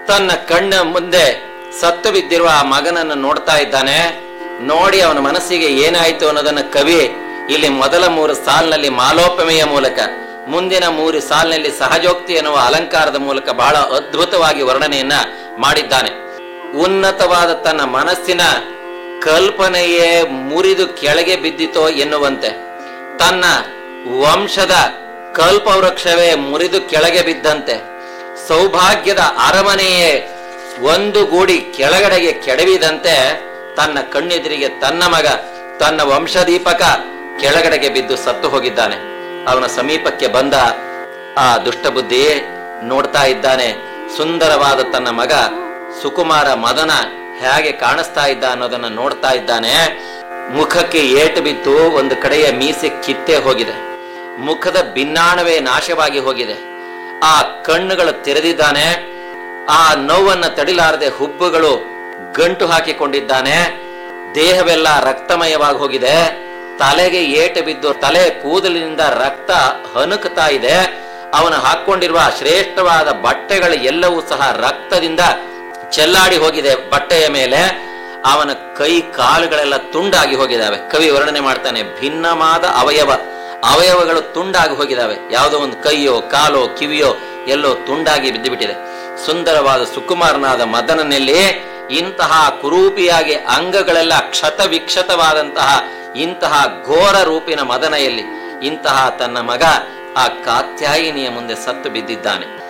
ತನ್ನ ಕಣ್ಣ ಮುಂದೆ ಸತ್ತು ಬಿದ್ದಿರುವ ಆ ಮಗನನ್ನು ನೋಡ್ತಾ ಇದ್ದಾನೆ ನೋಡಿ ಅವನ ಮನಸ್ಸಿಗೆ ಏನಾಯ್ತು ಅನ್ನೋದನ್ನ ಕವಿ ಇಲ್ಲಿ ಮೊದಲ ಮೂರು ಸಾಲಿನಲ್ಲಿ ಮಾಲೋಪಮೆಯ ಮೂಲಕ ಮುಂದಿನ ಮೂರು ಸಾಲಿನಲ್ಲಿ ಸಹಜೋಕ್ತಿ ಎನ್ನುವ ಅಲಂಕಾರದ ಮೂಲಕ ಬಹಳ ಅದ್ಭುತವಾಗಿ ವರ್ಣನೆಯನ್ನ ಮಾಡಿದ್ದಾನೆ ಉನ್ನತವಾದ ತನ್ನ ಮನಸ್ಸಿನ ಕಲ್ಪನೆಯೇ ಮುರಿದು ಕೆಳಗೆ ಬಿದ್ದಿತೋ ಎನ್ನುವಂತೆ ತನ್ನ ವಂಶದ ಕಲ್ಪವೃಕ್ಷವೇ ಮುರಿದು ಕೆಳಗೆ ಬಿದ್ದಂತೆ ಸೌಭಾಗ್ಯದ ಅರಮನೆಯೇ ಒಂದು ಗೂಡಿ ಕೆಳಗಡೆಗೆ ಕೆಡವಿದಂತೆ ತನ್ನ ಕಣ್ಣೆದುರಿಗೆ ತನ್ನ ಮಗ ತನ್ನ ವಂಶದೀಪಕ ಕೆಳಗಡೆಗೆ ಬಿದ್ದು ಸತ್ತು ಹೋಗಿದ್ದಾನೆ ಅವನ ಸಮೀಪಕ್ಕೆ ಬಂದ ಆ ದುಷ್ಟಬುದ್ಧಿ ನೋಡ್ತಾ ಇದ್ದಾನೆ ಸುಂದರವಾದ ತನ್ನ ಮಗ ಸುಕುಮಾರ ಮದನ ಹೇಗೆ ಕಾಣಿಸ್ತಾ ಇದ್ದ ಅನ್ನೋದನ್ನ ನೋಡ್ತಾ ಇದ್ದಾನೆ ಮುಖಕ್ಕೆ ಏಟು ಬಿದ್ದು ಒಂದು ಕಡೆಯ ಮೀಸೆ ಕಿತ್ತೇ ಹೋಗಿದೆ ಮುಖದ ಭಿನ್ನಾಣವೇ ನಾಶವಾಗಿ ಹೋಗಿದೆ ಆ ಕಣ್ಣುಗಳು ತೆರೆದಿದ್ದಾನೆ ಆ ನೋವನ್ನ ತಡಿಲಾರದೆ ಹುಬ್ಬುಗಳು ಗಂಟು ಹಾಕಿಕೊಂಡಿದ್ದಾನೆ ದೇಹವೆಲ್ಲ ರಕ್ತಮಯವಾಗಿ ಹೋಗಿದೆ ತಲೆಗೆ ಏಟು ಬಿದ್ದು ತಲೆ ಕೂದಲಿನಿಂದ ರಕ್ತ ಹನುಕ್ತಾ ಇದೆ ಅವನು ಹಾಕೊಂಡಿರುವ ಶ್ರೇಷ್ಠವಾದ ಬಟ್ಟೆಗಳು ಎಲ್ಲವೂ ಸಹ ರಕ್ತದಿಂದ ಚೆಲ್ಲಾಡಿ ಹೋಗಿದೆ ಬಟ್ಟೆಯ ಮೇಲೆ ಅವನ ಕೈ ಕಾಲುಗಳೆಲ್ಲ ತುಂಡಾಗಿ ಹೋಗಿದಾವೆ ಕವಿ ವರ್ಣನೆ ಮಾಡ್ತಾನೆ ಭಿನ್ನವಾದ ಅವಯವ ಅವಯವಗಳು ತುಂಡಾಗಿ ಹೋಗಿದಾವೆ ಯಾವುದೋ ಒಂದು ಕೈಯೋ ಕಾಲೋ ಕಿವಿಯೋ ಎಲ್ಲೋ ತುಂಡಾಗಿ ಬಿದ್ದು ಬಿಟ್ಟಿದೆ ಸುಂದರವಾದ ಸುಕುಮಾರನಾದ ಮದನನಲ್ಲಿ ಇಂತಹ ಕುರೂಪಿಯಾಗಿ ಅಂಗಗಳೆಲ್ಲ ಕ್ಷತ ವಿಕ್ಷತವಾದಂತಹ ಇಂತಹ ಘೋರ ರೂಪಿನ ಮದನೆಯಲ್ಲಿ ಇಂತಹ ತನ್ನ ಮಗ ಆ ಕಾತ್ಯಾಯಿನಿಯ ಮುಂದೆ ಸತ್ತು ಬಿದ್ದಿದ್ದಾನೆ